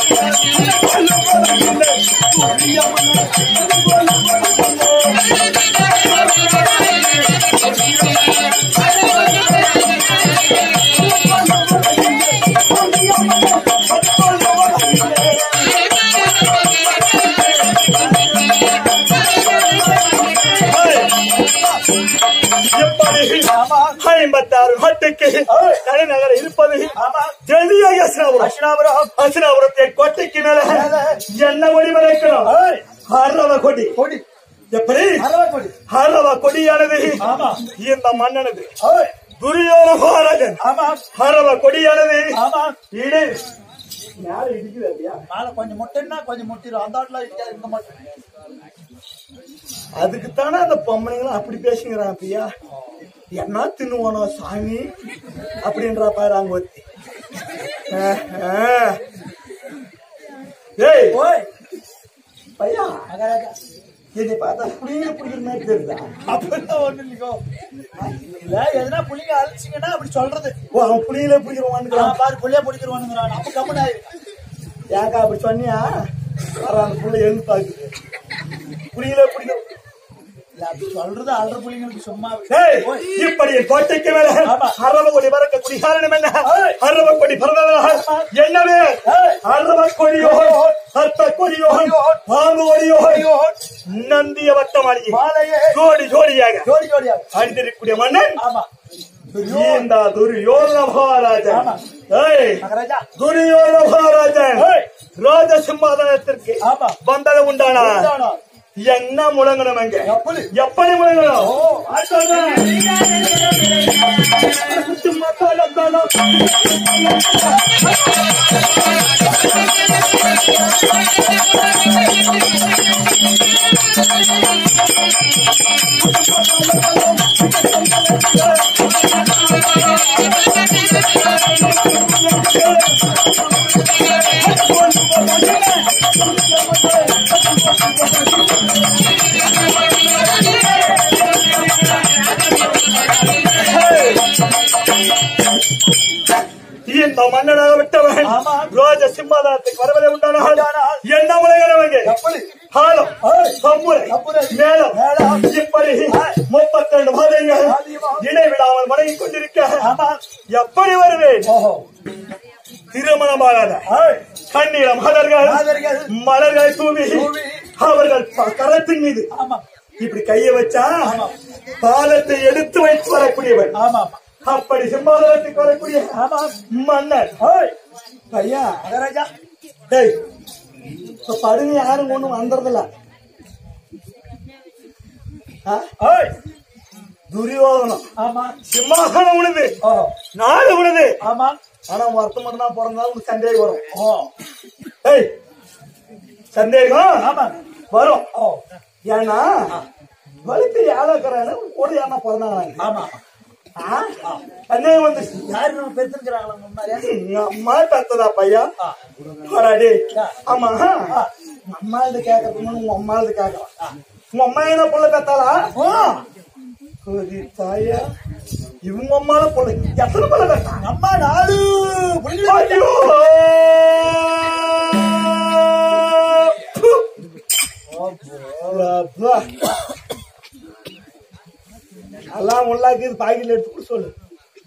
எப்படி ஐம்பத்தாறு நாட்டுக்கு தலைநகர் இருப்பது தெளிவாக அசினாபுரம் அசினாபுரத்தை கொட்டைக்கு மேல என்ன கொடி மறைக்கணும் அரவ கொடி கொடி எப்படி அரவ கொடி அரவ கொடியானது ஆமா இந்த மன்னனது ஓய் துரியோன மகாராஜன் ஆமா அரவ கொடியானது ஆமா இடு யாரு இடிக்குது அப்படியா மேல கொஞ்சம் முட்டைன்னா கொஞ்சம் முட்டிடும் அந்த ஆட்ல இருக்காது இந்த மட்டும் அதுக்குத்தானே அந்த பொம்பளைங்களும் அப்படி பேசுங்கிறான் அப்படியா என்ன தின்னுவானோ சாமி அப்படின்றா பாரு அங்க ஒருத்தி ஆஹ், ஆஹ். ஏய் ஓய் பையா மகாராஜா இதை பார்த்தா புளிங்க பிடிக்கிற மாதிரி தெரியுதா அப்படிதான் ஒண்ணு இல்லையோ இல்ல எதுனா புள்ளிங்க அழிச்சிங்கன்னா அப்படி சொல்றது ஓ அவன் புளியில பிடிக்கிறவான்னு நான் பாரு புள்ளிய பிடிக்கிறவனுங்கிறான் நம்ம கம்மனாய் ஏக்கா அப்படி சொன்னியா வர அந்த புள்ள எழுந்து பாக்குது புளியில பிடிக்கிற இல்ல அப்படி சொல்றது அல்ற புள்ளிங்களுக்கு சும்மா ஏய், இப்படி கோட்டைக்கு மேல ஆமா. அரவ கொடி பறக்க குடி காரணம் என்ன ஏய். அரவ கொடி பறந்ததாக என்னவே ஏய். அரவ கொடியோ சத்த கொடியோ பாம்பு கொடியோ நந்திய வட்டமாடி மாலையே ஜோடி ஜோடியாக ஜோடி ஜோடியா அணிந்திருக்கக்கூடிய மன்னன் ஆமா இந்த துரியோன மகாராஜன் ஆமா. ஏய் மகாராஜா துரியோன மகாராஜன் ஏய். ராஜ சிம்மாதனத்திற்கு ஆமா வந்தது உண்டானா உண்டானா. என்ன முழங்கணும் அங்க எப்படி எப்படி முழங்கணும் ஓ சும்மா தாளம் தாளம். இந்த மன்னனாக விட்டவன் ஆமா. ரோஜ சிம்மாதனத்துக்கு வருவதை உண்டானால் உண்டானால் என்ன முளைகிறவங்க எப்படி காலம் ஏய். சம்புரை சம்புரை. மேலம் மேளம். இப்படி ஏய். முப்பத்தி ரெண்டு மாதங்கள் அதிகமா. இடைவிடாமல் வணங்கிக் கொண்டிருக்க ஆமா எப்படி வருவேன் ஓஹோ திருமணமாகாத ஏய் கண்ணீர மலர்கள் மாதர்கள் மலர்கள் தூவி தூவி. அவர்கள் ப- கரத்தின் மீது ஆமா இப்படி கையை வச்சா ஆமா. பாலத்தை எடுத்து வைத்து வரக்கூடியவன் ஆமா ஆமா அப்படி சிம்மாதனத்துக்கு வரக்கூடிய ஆமா மன்னர் ஏய் ஐயா மகாராஜா டேய் இப்ப படுங்க யாரும் ஒண்ணும் வந்துறதில்ல ஆ? ஏய் துரியோதனம் ஆமா சிம்மாசனம் உழுது ஓ நாடு உழுது ஆமா ஆனா வருத்தம் மட்டும் தான் பிறந்தா உனக்கு சந்தேகம் வரும் ஓ ஏய் சந்தேகம் ஆமா வரும் ஓ ஏன்னா வலித்து யாழக்கிறான்னு கூட ஏன்னா பிறந்தாங்க ஆமா ஆ? சந்தேகம் வந்துச்சு யாரு நம்ம பெருத்துக்கிறாங்களா முன்னாடியா எங்க அம்மா பெத்ததா பையா ஆ. போராடி ஆமா உங்க அம்மா இது கேட்கறதுக்கு முன்னாடி உங்க அம்மா இது கேட்கலாம் உங்க அம்மா என்ன புள்ள பெத்தாளா ஓ ஒரு தாயா இவங்க அம்மால புள்ள எத்தனை புள்ள பெத்தா அம்மா நாலு புள்ளிகள் ஐயோ அப்பா. எல்லாம் உள்ளாக்கி பாக்கெட்ல எடுத்து கூட சொல்லு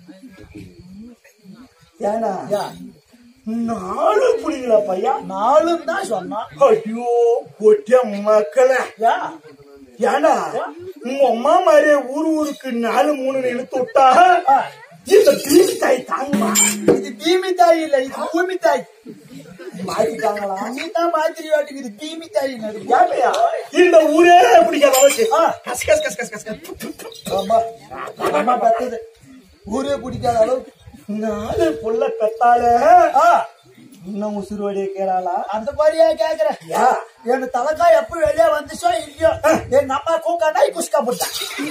ஏடா யா, நாலு புலிங்களா பையா நாலுன்னு தான் சொன்னான் ஐயோ கொட்டிய மக்களே யா ஏண்டா உங்க அம்மா மாதிரியே ஊரு ஊருக்கு நாலு மூணு இழுத்து விட்டா ஆ, இந்த பீவி தாய் தாங்குமா இது பீமி தாய் இல்ல இது பூமி தாய் மாத்திட்டாங்களா நீ தான் மாத்திரி வாட்டுக்கு இது பீமி தாய் நடுவு. ஏப்பையா இந்த ஊரே பிடிக்காத அளவுக்கு ஆ. கஸ் கஸ் கஸ் கஸ் கஸ் கஸ் ஆமா அம்மா பெத்தது ஊரே பிடிக்காத அளவுக்கு நாலு புள்ள பெத்தாலே ஆ, இன்னும் உசுரோடைய கேளாளா அந்த மாதிரியா கேக்குற யா என் தலைக்காய் எப்ப வெளியே வந்துச்சோ இல்லையோ எங்க அம்மா கூக்கா நாய் குஸ்கா போட்டா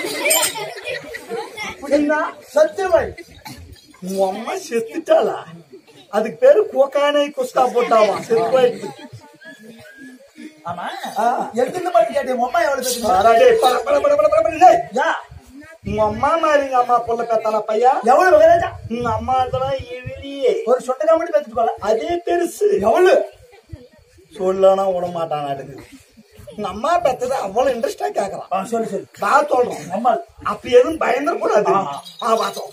என்ன சத்தியமை உங்க அம்மா செத்துட்டாளா அதுக்கு பேரு கோக்கானை குஸ்கா போட்டாவா செத்து போயிடுச்சு ஆமா எங்கிருந்து மட்டும் கேட்டேன் உங்க அம்மா எவ்வளவு பேசுங்க பாராடே, பர, பர, பர, பர, பர, பர, டேய். யா உங்க அம்மா மாதிரி எங்க அம்மா புள்ள பெத்தாளா பையா எவ்வளவு மகாராஜா உங்க அம்மா தான் எவிலியே ஒரு சொந்த காமெடி பேசிட்டு போல அதே பெருசு எவ்வளவு சொல்லனா விட மாட்டான் அடுக்கு உங்க அம்மா பெத்தது அவ்வளவு இன்ட்ரெஸ்டா கேக்குறான் ஆ, சொல்லு சொல்லு நான் சொல்றோம் அம்மா அப்படி எதுவும் பயந்துடக்கூடாது ஆ. ஆ பார்த்தோம்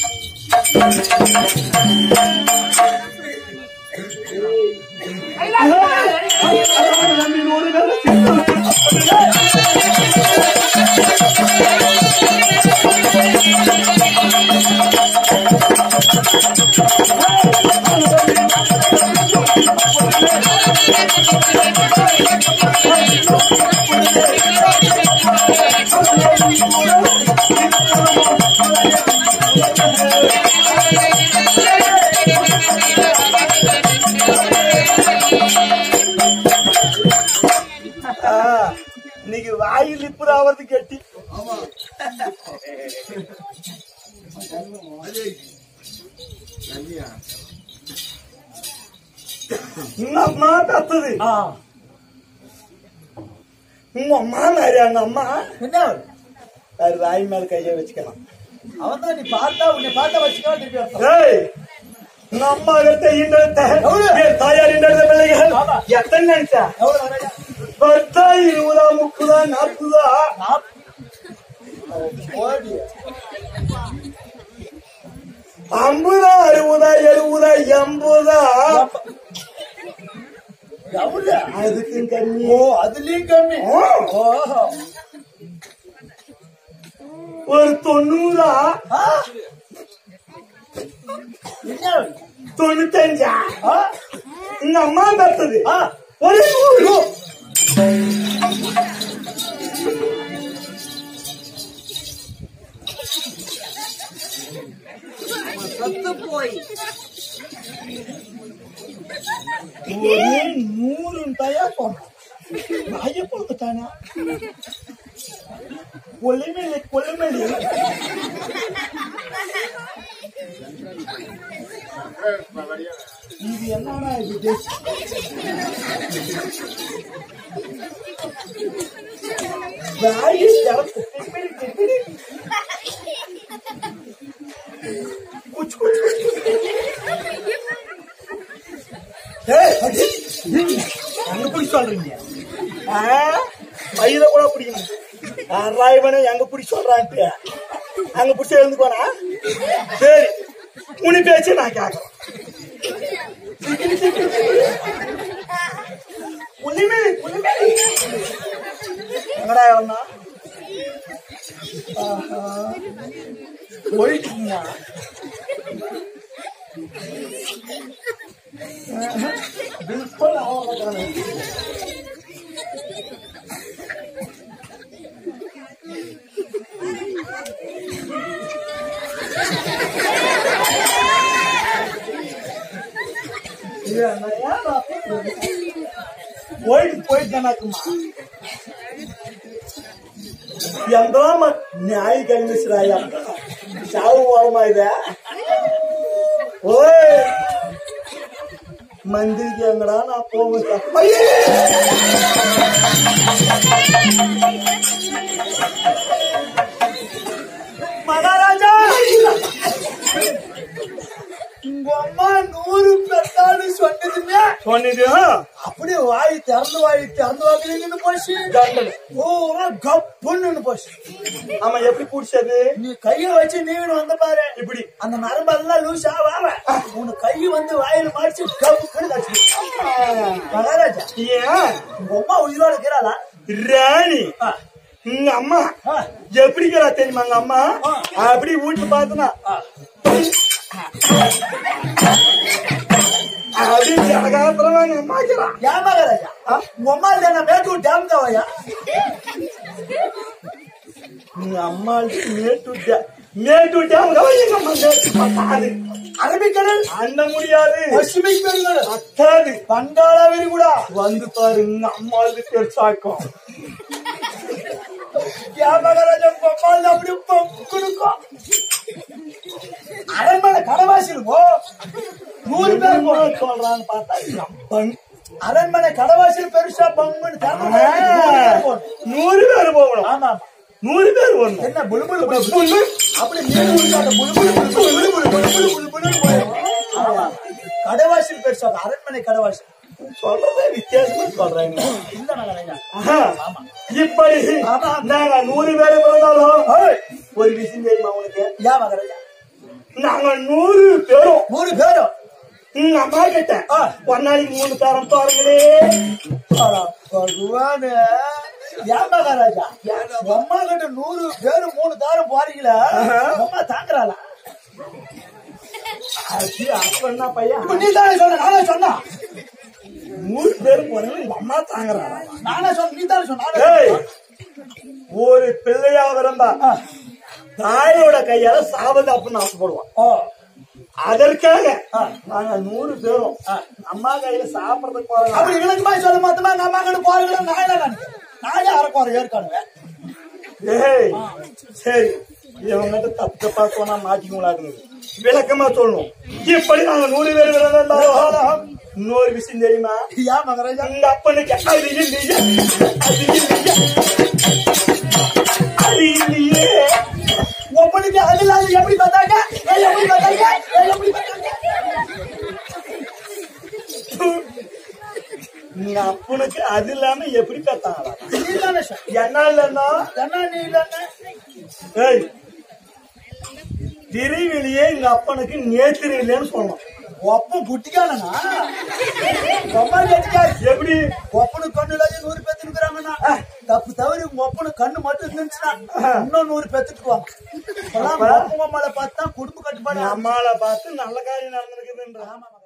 ஆ, இன்னைக்கு வாயில் லிப்பு ஆவறது கெட்டி உங்க அம்மா பெத்தது ஆ உங்க அம்மா மாதிரி அந்த அம்மா என்ன அது வாய் மேல கைய வச்சுக்கலாம் அவன் தான் நீ பார்த்தா உன்னை பார்த்தா வச்சுக்கா திருப்பி வரட்டும். ஏய், உங்க அம்மா எடுத்த ஈண்டெடுத்த எவ்வளவு? என் தாயார் ஈண்டெடுத்த பிள்ளைகள் ஆமா. எத்தனை நினைச்சா எவ்வளவு வரையா? பத்தா இருபதா முப்பதா நாற்பதா நாப்~ ஓடி. ஐம்பதா அறுபதா எழுபதா எண்பதா எவ்வளவு? அதுக்கும் கம்மி ஓ அதுலயும் கம்மி ஓ, ஓஹோ ஒரு தொண்ணூறா ஆ? என்ன தொண்ணூத்தஞ்சா ஆ? உங்க அம்மா பெத்தது ஆ? ஒரு நூறு ஒரே நூறு தயா சொன்னான் நாய கொடுத்துட்டானா கொல்லிமேலி கொல்லிமேலி இது என்னடா இது வாயு திறந்து திப்பிடி திப்பிடி குச்சு குச்சு குச்சு ஏய், அடி. அங்க பிடி சொல்றீங்க ஆ, பயிர கூட பிடிக்கணும் ஆறாயிரமனே எங்க பிடி சொல்றான்ட்டு அங்க பிடிச்சி எழுந்துக்கோனா சரி உனி பேச்சு நான் கேட்கறேன் புள்ளிமே புள்ளிமே எங்கடா இவனா போயிட்டீங்க பில்குல் அவ்வளவுதானே. இது என்னய்யா நான் போயிட்டு పోయిద్దనకమ్మా ఎంతో న్యాయ కలిగిసిరాయ చావు వాళ్ళమా ఇదే ఓయ్ మందిరికి ఎంగడా నా పోము மகாராஜா உங்க அம்மா நூறு பெத்தாடு சொன்னதுமே சொன்னது அப்படியே வாய் திறந்து வாய் திறந்து வாக்குறீங்கன்னு போச்சு கண்டது ஓ கப்புன்னு போச்சு ஆமா எப்படி புடிச்சது நீ கைய வச்சு நீங்க வந்து பாரு இப்படி அந்த நரம்பெல்லாம் லூசா வாவ உன் கை வந்து வாயில மாடிச்சு கப்புன்னு கச்சு மகாராஜா ஏன் உங்க அம்மா உயிரோட இருக்கிறாளா ராணி ஆ, உங்க அம்மா ஆ, எப்படிங்கிறா தெரியுமா எங்க அம்மா அப்படி வீட்டு பார்த்தனா ஆ. அப்படி ஜனகாத்திரமா எங்க அம்மாக்கிறா ஏன் மகாராஜா உங்க அம்மா இல்ல மேட்டூர் டேம் தாவையா உங்க அம்மா மேட்டு டே- மேட்டு டேம் எங்க அம்மா மேட்டு பத்தாது அரபிக்கடல் அண்ண முடியாது பசிபிக் பெருங்கடல் பத்தாது பங்காள விரிகுடா வந்து பாரு உங்க அம்மாவுக்கு பெருசாக்கும் ஏன் மகாராஜா உங்க அம்மா இல்ல அப்படி கொடுக்கும் அரண்மனை கடவாசில் போ நூறு பேர் போ என்ன சொல்றான்னு பார்த்தா நம்பன். அரண்மனை கடவாசில் பெருசா பங்குன்னு திறந்து ஆ, போடு. நூறு பேர் போகணும் ஆமா நூறு பேர் வரணும் என்ன புலுபுலு புலுபுலு அப்படி நீர் உருக்காத புலுபுலு புலுபுலு புலுபுலு புலுபுலு புலுபுலு போயிடும். ஆமா. கடவாசல் பெருசா அரண்மனை கடவாசல் சொல்றதே வித்தியாசமா சொல்றாங்க இல்ல மகாராஜா ஆஹா. இப்படி நாங்க நூறு பேர் பிறந்தாலும் ஒரு விஷயம் தெரியுமா உனக்கு ஏன் மகாராஜா நாங்க நூறு பேரும் மூணு பேரும் உங்க அம்மா கிட்ட ஒரு நாளைக்கு மூணு பேரம் பாருங்களே அட பகவானே ஏன் மகாராஜா அம்மா கிட்ட நூறு பேரு மூணு தாரம் போறீங்களா அம்மா தாங்குறாளா அது அப்ப என்ன பையன் இப்ப நீ தானே சொன்ன நானே சொன்னா நூறு பேர் போறவங்க உங்க அம்மா தாங்குறாங்க நானே சொன்ன நீ தானே சொன்ன ஏய், ஒரு பிள்ளையா விரும்பா தாயோட கையால சாவது அப்படின்னு ஆசைப்படுவான் ஓ அதற்காக நாங்க நூறு பேரும் அம்மா கையில சாப்பிடறதுக்கு போறோம் அப்படி விளக்கமா சொல்ல மொத்தமா எங்க அம்மா கிட்ட போறீங்களா நான் என்ன நானே அரை போற ஏற்காடுவேன் ஏய் சரி இவங்கிட்ட தப்பு தப்பா சொன்னா மாட்டிக்கலாக்குது விளக்கமா சொல்லணும் இப்படி நாங்க நூறு பேர் விருந்தாலும் இன்னொரு விஷயம் தெரியுமா ஏன் மகாராஜா உங்க அப்பனுக்கு அது இல்லையே அது இல்லையே அது இல்லையே ஒப்பனுக்கு அது இல்லாத எப்படி பார்த்தாங்க ஏய், எப்படி பார்த்தாங்க ஏய், எப்படி பார்த்தாங்க உங்க அப்பனுக்கு அது இல்லாம எப்படி பார்த்தாங்களா நீ தானே சொன்ன. என்ன இல்லைன்னா என்ன நீ இல்லைன்னு ஏய் திருவிழியே எங்க அப்பனுக்கு நேத்திரி இல்லைன்னு சொல்லணும் ஒப்பம் புட்டிக்காலனா ரொம்ப கட்டிக்காரு எப்படி ஒப்பனு கண்ணு இல்லாத நூறு பேத்து இருக்கிறாங்கன்னா தப்பு தவறி உங்க ஒப்பனு கண்ணு மட்டும் இருந்துச்சுன்னா இன்னும் நூறு பேத்துக்குவாங்க இப்பெல்லாம் ஒப்பங்க மேல பார்த்தா குடும்ப கட்டுப்பாடு அம்மாவை பார்த்து நல்ல காரியம் நடந்திருக்குதுன்ற ஆமா